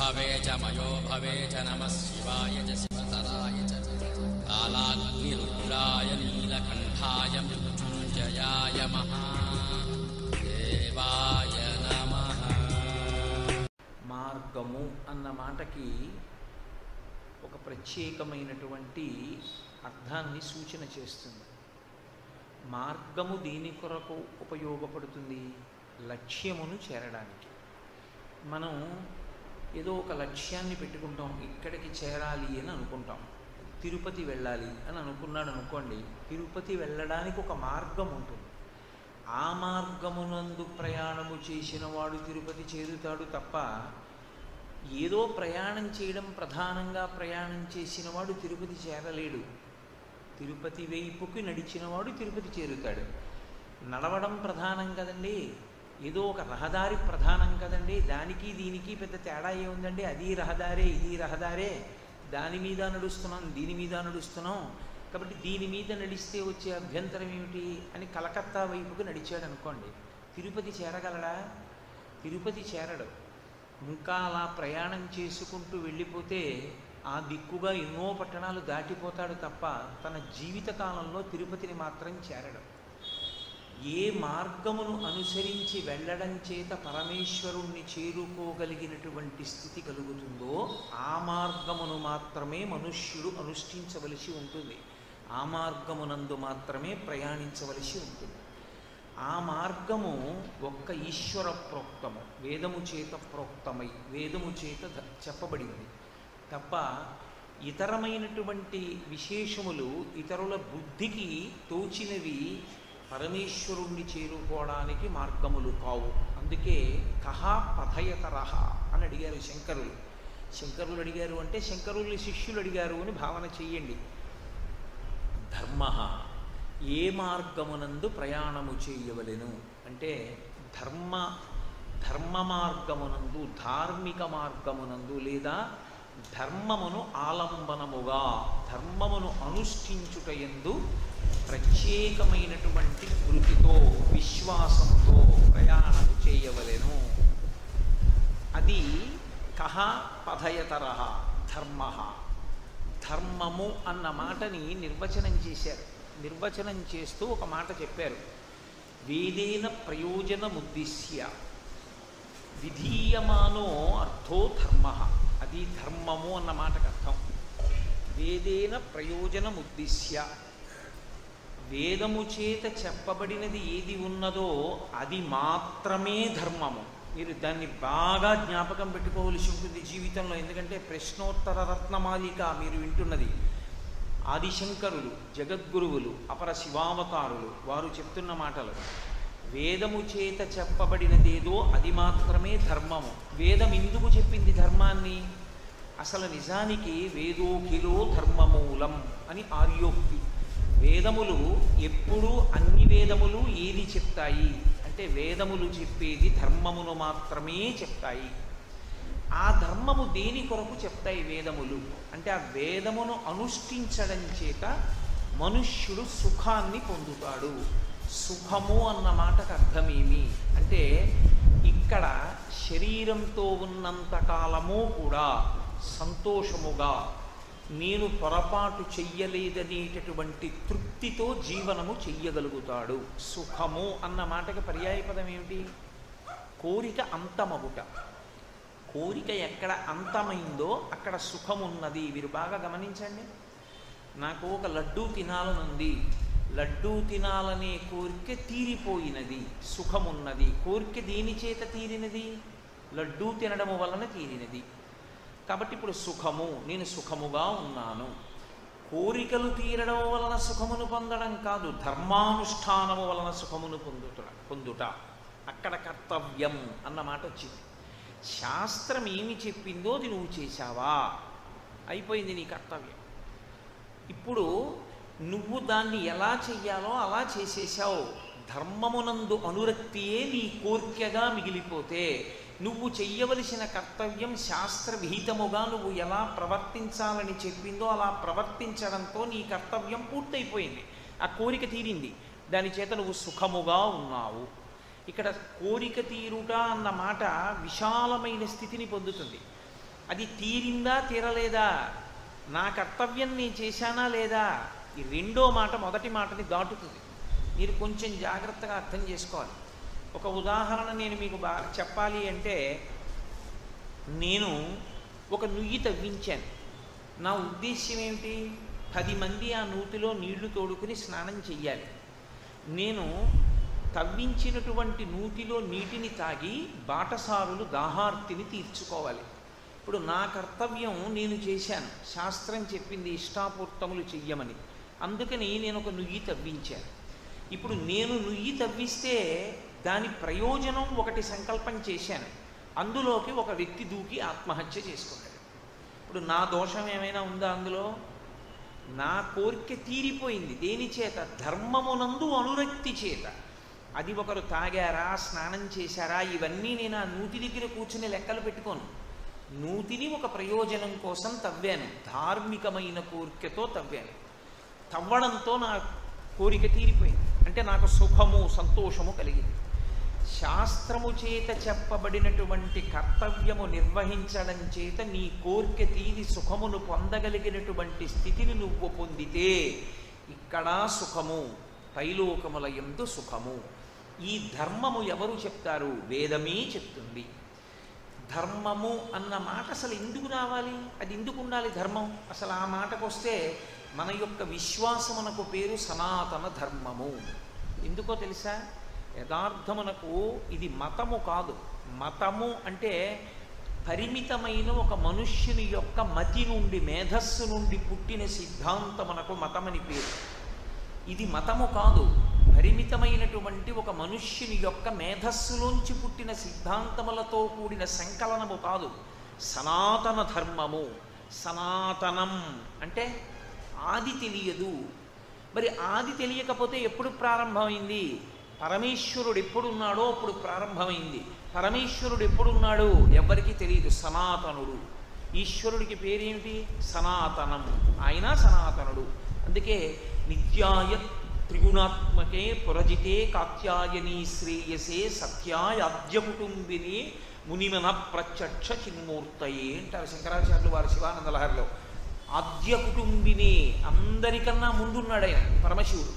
भवे च मयो भवे च नमः शिवाय च शिवतराय च कालाग्निरुद्राय नीलकण्ठाय मृत्युञ्जयाय महादेवाय नमः మార్గము అన్న మాటకి ఒక ప్రత్యేకమైనటువంటి అర్థాన్ని సూచన చేస్తుంది మార్గము దేని కొరకు ఉపయోగపడుతుంది లక్ష్యమును చేరడానికి మనం ఏదో ఒక లక్ష్యాన్ని పెట్టుకుంటాం ఇక్కడికి చేరాలి అని అనుకుంటాం తిరుపతి వెళ్ళాలి అని అనుకున్నాడు అనుకోండి తిరుపతి వెళ్ళడానికి ఒక మార్గం ఉంటుంది ఆ మార్గమునందు ప్రయాణము చేసిన వాడు తిరుపతి చేరుతాడు తప్ప ఏదో ప్రయాణం చేయడం ప్రధానంగా ప్రయాణం చేసిన వాడు తిరుపతి చేరలేడు తిరుపతి వైపుకి నడిచినవాడు తిరుపతి చేరుతాడు నడవడం ప్రధానం కదండి ఏదో ఒక రహదారి ప్రధానం కదండి దానికి దీనికి పెద్ద తేడా ఏముందండి అది రహదారే ఇది రహదారే దాని మీద నడుస్తున్నాం దీని మీద నడుస్తున్నాం కాబట్టి దీని మీద నడిస్తే వచ్చే అభ్యంతరం ఏమిటి అని కలకత్తా వైపుకు నడిచాడు అనుకోండి తిరుపతి చేరగలడా తిరుపతి చేరడు ఇంకా అలా ప్రయాణం చేసుకుంటూ వెళ్ళిపోతే ఆ దిక్కుగా ఎన్నో పట్టణాలు దాటిపోతాడు తప్ప తన జీవిత కాలంలో తిరుపతిని మాత్రం చేరడు ఏ మార్గమును అనుసరించి వెళ్ళడం చేత పరమేశ్వరుణ్ణి చేరుకోగలిగినటువంటి స్థితి కలుగుతుందో ఆ మార్గమును మాత్రమే మనుష్యుడు అనుష్ఠించవలసి ఉంటుంది ఆ మార్గమునందు మాత్రమే ప్రయాణించవలసి ఉంటుంది ఆ మార్గము ఒక్క ఈశ్వర ప్రోక్తము వేదము చేత ప్రోక్తమై వేదము చేత ధ- చెప్పబడింది తప్ప ఇతరమైనటువంటి విశేషములు ఇతరుల బుద్ధికి తోచినవి పరమేశ్వరుణ్ణి చేరుకోవడానికి మార్గములు కావు అందుకే కహా పథయతరహ అని అడిగారు శంకరులు శంకరులు అడిగారు అంటే శంకరుల్ని శిష్యులు అడిగారు అని భావన చెయ్యండి ధర్మ ఏ మార్గమునందు ప్రయాణము చేయవలెను అంటే ధర్మ ధర్మ మార్గమునందు ధార్మిక మార్గమునందు లేదా ధర్మమును ఆలంబనముగా ధర్మమును అనుష్ఠించుట ఎందు ప్రత్యేకమైనటువంటి కృతితో విశ్వాసముతో ప్రయాణము చేయవలెను అది కహ పథయతరహ ధర్మ ధర్మము అన్న మాటని నిర్వచనం చేశారు నిర్వచనం చేస్తూ ఒక మాట చెప్పారు వేదేన ప్రయోజనముద్దిశ్య విధీయమానో అర్థో ధర్మ అది ధర్మము అన్న మాటకు అర్థం వేదేన ప్రయోజనముద్దిశ్య వేదము చేత చెప్పబడినది ఏది ఉన్నదో అది మాత్రమే ధర్మము మీరు దాన్ని బాగా జ్ఞాపకం పెట్టుకోవలసి ఉంటుంది జీవితంలో ఎందుకంటే ప్రశ్నోత్తర రత్నమాలిక మీరు వింటున్నది ఆదిశంకరులు జగద్గురువులు అపర శివావతారులు వారు చెప్తున్న మాటలు వేదము చేత చెప్పబడినదేదో అది మాత్రమే ధర్మము వేదం ఎందుకు చెప్పింది ధర్మాన్ని అసలు నిజానికి వేదోఖిలో ధర్మమూలం అని ఆర్యోక్తి వేదములు ఎప్పుడూ అన్ని వేదములు ఏది చెప్తాయి అంటే వేదములు చెప్పేది ధర్మమును మాత్రమే చెప్తాయి ఆ ధర్మము దేని కొరకు చెప్తాయి వేదములు అంటే ఆ వేదమును అనుష్ఠించడం చేత మనుష్యుడు సుఖాన్ని పొందుతాడు సుఖము అన్న మాటకు అర్థమేమి అంటే ఇక్కడ శరీరంతో ఉన్నంత కాలము కూడా సంతోషముగా నేను పొరపాటు చెయ్యలేదనేటటువంటి తృప్తితో జీవనము చెయ్యగలుగుతాడు సుఖము అన్న మాటకి పర్యాయపదం ఏమిటి కోరిక అంతమగుట కోరిక ఎక్కడ అంతమైందో అక్కడ సుఖం ఉన్నది మీరు బాగా గమనించండి నాకు ఒక లడ్డూ తినాలనుంది లడ్డూ తినాలనే కోరిక తీరిపోయినది సుఖమున్నది కోరిక దేని చేత తీరినది లడ్డూ తినడము వలన తీరినది కాబట్టి ఇప్పుడు సుఖము నేను సుఖముగా ఉన్నాను కోరికలు తీరడం వలన సుఖమును పొందడం కాదు ధర్మానుష్ఠానము వలన సుఖమును పొందుట పొందుట అక్కడ కర్తవ్యం అన్న మాట వచ్చింది శాస్త్రం ఏమి చెప్పిందో అది నువ్వు చేశావా అయిపోయింది నీ కర్తవ్యం ఇప్పుడు నువ్వు దాన్ని ఎలా చెయ్యాలో అలా చేసేసావు ధర్మమునందు అనురక్తియే నీ కోర్కెగా మిగిలిపోతే నువ్వు చెయ్యవలసిన కర్తవ్యం శాస్త్ర విహితముగా నువ్వు ఎలా ప్రవర్తించాలని చెప్పిందో అలా ప్రవర్తించడంతో నీ కర్తవ్యం పూర్తయిపోయింది ఆ కోరిక తీరింది దాని చేత నువ్వు సుఖముగా ఉన్నావు ఇక్కడ కోరిక తీరుట అన్న మాట విశాలమైన స్థితిని పొందుతుంది అది తీరిందా తీరలేదా నా కర్తవ్యం నేను చేశానా లేదా ఈ రెండో మాట మొదటి మాటని దాటుతుంది మీరు కొంచెం జాగ్రత్తగా అర్థం చేసుకోవాలి ఒక ఉదాహరణ నేను మీకు బాగా చెప్పాలి అంటే నేను ఒక నుయ్యి తవ్వించాను నా ఉద్దేశ్యం ఏమిటి పది మంది ఆ నూతిలో నీళ్లు తోడుకుని స్నానం చెయ్యాలి నేను తవ్వించినటువంటి నూతిలో నీటిని తాగి బాటసారులు దాహార్తిని తీర్చుకోవాలి ఇప్పుడు నా కర్తవ్యం నేను చేశాను శాస్త్రం చెప్పింది ఇష్టాపూర్తములు చెయ్యమని అందుకని నేను ఒక నుయ్యి తవ్వించాను ఇప్పుడు నేను నుయ్యి తవ్విస్తే దాని ప్రయోజనం ఒకటి సంకల్పం చేశాను అందులోకి ఒక వ్యక్తి దూకి ఆత్మహత్య చేసుకున్నాడు ఇప్పుడు నా దోషం ఏమైనా ఉందా అందులో నా కోరిక తీరిపోయింది దేని చేత ధర్మమునందు అనురక్తి చేత అది ఒకరు తాగారా స్నానం చేశారా ఇవన్నీ నేను ఆ నూతి దగ్గర కూర్చుని లెక్కలు పెట్టుకోను నూతిని ఒక ప్రయోజనం కోసం తవ్వాను ధార్మికమైన కోరికతో తవ్వాను తవ్వడంతో నా కోరిక తీరిపోయింది అంటే నాకు సుఖము సంతోషము కలిగింది శాస్త్రము చేత చెప్పబడినటువంటి కర్తవ్యము నిర్వహించడం చేత నీ కోరిక తీరి సుఖమును పొందగలిగినటువంటి స్థితిని నువ్వు పొందితే ఇక్కడ సుఖము పైలోకముల ఎందు సుఖము ఈ ధర్మము ఎవరు చెప్తారు వేదమే చెప్తుంది ధర్మము అన్న మాట అసలు ఎందుకు రావాలి అది ఎందుకు ఉండాలి ధర్మం అసలు ఆ మాటకు వస్తే మన యొక్క విశ్వాసమునకు పేరు సనాతన ధర్మము ఎందుకో తెలుసా యథార్థమునకు ఇది మతము కాదు మతము అంటే పరిమితమైన ఒక మనుష్యుని యొక్క మతి నుండి మేధస్సు నుండి పుట్టిన సిద్ధాంతమునకు మతమని పేరు ఇది మతము కాదు పరిమితమైనటువంటి ఒక మనుష్యుని యొక్క మేధస్సులోంచి పుట్టిన సిద్ధాంతములతో కూడిన సంకలనము కాదు సనాతన ధర్మము సనాతనం అంటే ఆది తెలియదు మరి ఆది తెలియకపోతే ఎప్పుడు ప్రారంభమైంది పరమేశ్వరుడు ఎప్పుడున్నాడో అప్పుడు ప్రారంభమైంది పరమేశ్వరుడు ఎప్పుడున్నాడు ఎవ్వరికీ తెలియదు సనాతనుడు ఈశ్వరుడికి పేరేమిటి సనాతనం ఆయన సనాతనుడు అందుకే నిత్యాయ త్రిగుణాత్మకే పురజితే కాత్యాయనీ శ్రేయసే సత్యాయ అద్య కుటుంబిని మునిమన ప్రత్యక్ష చిన్మూర్తయే అంటారు శంకరాచార్యులు వారి శివానంద లహరిలో ఆద్య కుటుంబిని అందరికన్నా ముందున్నాడు ఆయన పరమశివుడు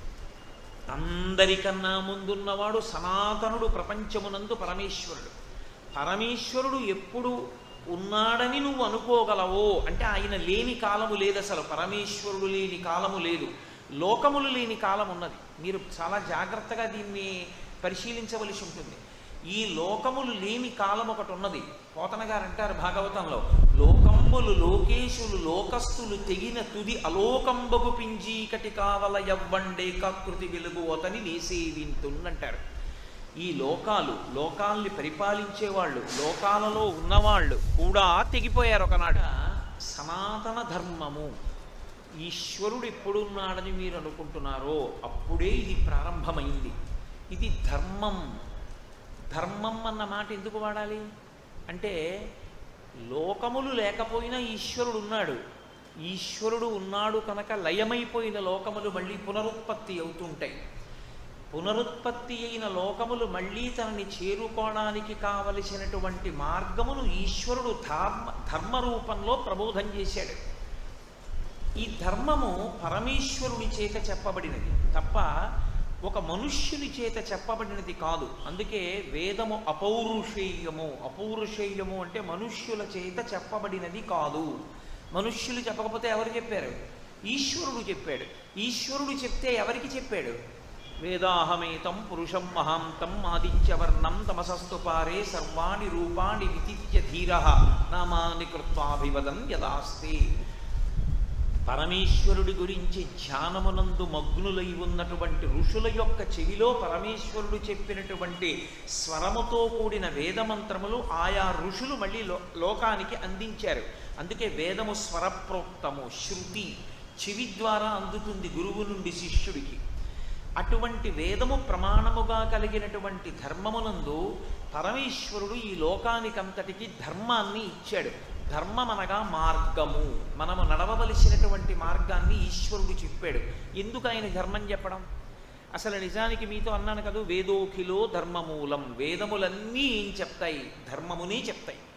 అందరికన్నా ముందున్నవాడు సనాతనుడు ప్రపంచమునందు పరమేశ్వరుడు పరమేశ్వరుడు ఎప్పుడు ఉన్నాడని నువ్వు అనుకోగలవో అంటే ఆయన లేని కాలము లేదు అసలు పరమేశ్వరుడు లేని కాలము లేదు లోకములు లేని కాలం ఉన్నది మీరు చాలా జాగ్రత్తగా దీన్ని పరిశీలించవలసి ఉంటుంది ఈ లోకములు లేని కాలం ఒకటి ఉన్నది పోతన గారు అంటారు భాగవతంలో లోకంబులు లోకేశులు లోకస్తులు తెగిన తుది అలోకంబగు పింజీకటి కావల యవ్వండే కకృతి వెలుగు అతని నేసేవింతుందంటారు ఈ లోకాలు లోకాల్ని పరిపాలించేవాళ్ళు లోకాలలో ఉన్నవాళ్ళు కూడా తెగిపోయారు ఒకనాడు సనాతన ధర్మము ఈశ్వరుడు ఎప్పుడున్నాడని మీరు అనుకుంటున్నారో అప్పుడే ఇది ప్రారంభమైంది ఇది ధర్మం ధర్మం అన్న మాట ఎందుకు వాడాలి అంటే లోకములు లేకపోయినా ఈశ్వరుడు ఉన్నాడు ఈశ్వరుడు ఉన్నాడు కనుక లయమైపోయిన లోకములు మళ్ళీ పునరుత్పత్తి అవుతుంటాయి పునరుత్పత్తి అయిన లోకములు మళ్ళీ తనని చేరుకోవడానికి కావలసినటువంటి మార్గమును ఈశ్వరుడు ధర్మ ధర్మ రూపంలో ప్రబోధం చేశాడు ఈ ధర్మము పరమేశ్వరుని చేత చెప్పబడినది తప్ప ఒక మనుష్యుని చేత చెప్పబడినది కాదు అందుకే వేదము అపౌరుషేయము అపౌరుషేయము అంటే మనుష్యుల చేత చెప్పబడినది కాదు మనుష్యులు చెప్పకపోతే ఎవరు చెప్పారు ఈశ్వరుడు చెప్పాడు ఈశ్వరుడు చెప్తే ఎవరికి చెప్పాడు వేదాహమేతం పురుషం మహాంతం ఆదిత్యవర్ణం తమసస్తు పారే సర్వాణి రూపాణి వితిత్య ధీర నామాని కృత్వాభివదం యదాస్తి పరమేశ్వరుడి గురించి ధ్యానమునందు మగ్నులై ఉన్నటువంటి ఋషుల యొక్క చెవిలో పరమేశ్వరుడు చెప్పినటువంటి స్వరముతో కూడిన వేదమంత్రములు ఆయా ఋషులు మళ్ళీ లో లోకానికి అందించారు అందుకే వేదము స్వరప్రోక్తము శృతి చెవి ద్వారా అందుతుంది గురువు నుండి శిష్యుడికి అటువంటి వేదము ప్రమాణముగా కలిగినటువంటి ధర్మమునందు పరమేశ్వరుడు ఈ లోకానికంతటికి ధర్మాన్ని ఇచ్చాడు ధర్మం అనగా మార్గము మనము నడవవలసినటువంటి మార్గాన్ని ఈశ్వరుడు చెప్పాడు ఎందుకు ఆయన ధర్మం చెప్పడం అసలు నిజానికి మీతో అన్నాను కదా వేదోఖిలో ధర్మమూలం వేదములన్నీ ఏం చెప్తాయి ధర్మమునే చెప్తాయి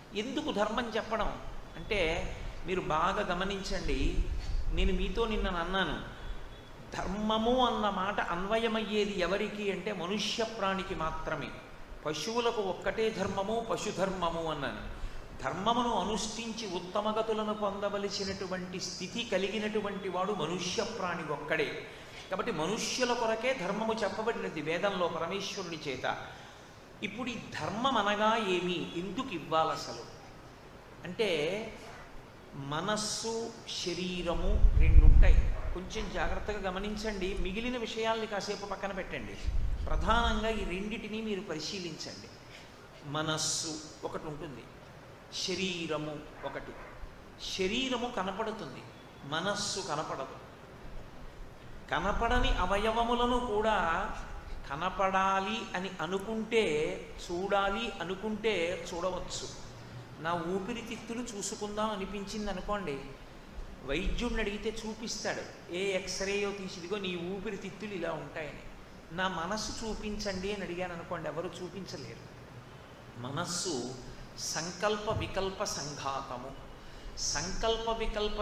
ఎందుకు ధర్మం చెప్పడం అంటే మీరు బాగా గమనించండి నేను మీతో నిన్న అన్నాను ధర్మము అన్న మాట అన్వయమయ్యేది ఎవరికి అంటే మనుష్య ప్రాణికి మాత్రమే పశువులకు ఒక్కటే ధర్మము పశుధర్మము అన్నాను ధర్మమును అనుష్ఠించి ఉత్తమగతులను పొందవలసినటువంటి స్థితి కలిగినటువంటి వాడు మనుష్య ప్రాణి ఒక్కడే కాబట్టి మనుష్యుల కొరకే ధర్మము చెప్పబడినది వేదంలో పరమేశ్వరుని చేత ఇప్పుడు ఈ ధర్మం అనగా ఏమి ఎందుకు ఇవ్వాలి అసలు అంటే మనస్సు శరీరము రెండు ఉంటాయి కొంచెం జాగ్రత్తగా గమనించండి మిగిలిన విషయాల్ని కాసేపు పక్కన పెట్టండి ప్రధానంగా ఈ రెండిటిని మీరు పరిశీలించండి మనస్సు ఒకటి ఉంటుంది శరీరము ఒకటి శరీరము కనపడుతుంది మనస్సు కనపడదు కనపడని అవయవములను కూడా కనపడాలి అని అనుకుంటే చూడాలి అనుకుంటే చూడవచ్చు నా ఊపిరితిత్తులు చూసుకుందాం అనిపించింది అనుకోండి వైద్యుడిని అడిగితే చూపిస్తాడు ఏ ఎక్స్రేయో తీసిదిగో నీ ఊపిరితిత్తులు ఇలా ఉంటాయని నా మనస్సు చూపించండి అని అడిగాను అనుకోండి ఎవరు చూపించలేరు మనస్సు సంకల్ప వికల్ప సంఘాతము సంకల్ప వికల్ప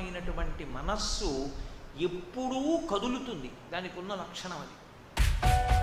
సంఘాతమైనటువంటి మనస్సు ఎప్పుడూ కదులుతుంది దానికి ఉన్న లక్షణం అది